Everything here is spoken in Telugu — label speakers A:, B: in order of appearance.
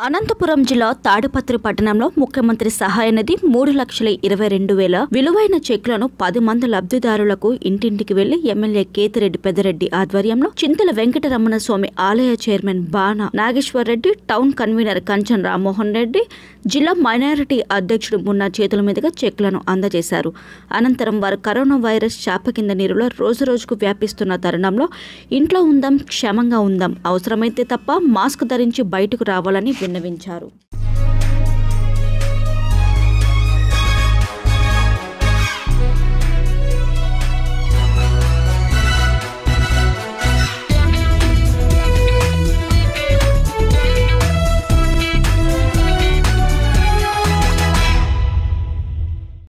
A: అనంతపురం జిల్లా తాడిపత్రి పట్టణంలో ముఖ్యమంత్రి సహాయ నిధి మూడు లక్షల ఇరవై రెండు వేల విలువైన చెక్లను పది మంది లబ్ధిదారులకు ఇంటింటికి వెళ్లి ఎమ్మెల్యే కేతిరెడ్డి పెద్దరెడ్డి ఆధ్వర్యంలో చింతల వెంకటరమణ స్వామి ఆలయ chairman Bana Nageswar Reddy town convenor Kanchan Rammohan Reddy జిల్లా మైనారిటీ అధ్యక్షుడు మున్నా చేతుల మీదుగా చెక్లను అందజేశారు అనంతరం వారు కరోనా వైరస్ చాప కింద నీరులో రోజు రోజుకు వ్యాపిస్తున్న తరుణంలో ఇంట్లో ఉందాం క్షేమంగా ఉందాం అవసరమైతే తప్ప మాస్క్ ధరించి బయటకు రావాలని విన్నవించారు